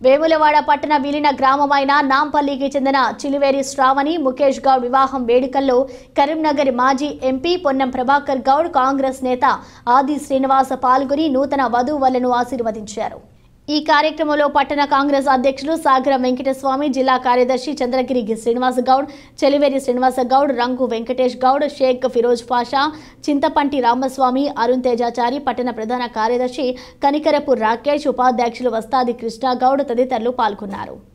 వేములవాడ పట్టణ విలీన గ్రామమైన నాంపల్లికి చెందిన చిలువేరి శ్రావణి ముఖేష్ గౌడ్ వివాహం వేడుకల్లో కరీంనగర్ మాజీ ఎంపీ పొన్నం ప్రభాకర్ గౌడ్ కాంగ్రెస్ నేత ఆది శ్రీనివాస పాల్గొని నూతన వధూవరులను ఆశీర్వదించారు ఈ కార్యక్రమంలో పట్టణ కాంగ్రెస్ అధ్యక్షులు సాగర వెంకటస్వామి జిల్లా కార్యదర్శి చంద్రగిరి శ్రీనివాస గౌడ్ చెలివేరి శ్రీనివాస గౌడ్ రంగు వెంకటేష్ గౌడ్ షేక్ ఫిరోజ్ పాషా చింతపంటి రామస్వామి అరుణ్ తేజాచారి పట్టణ ప్రధాన కార్యదర్శి కనికరపు రాకేష్ ఉపాధ్యక్షులు వస్తాది కృష్ణ గౌడ్ తదితరులు పాల్గొన్నారు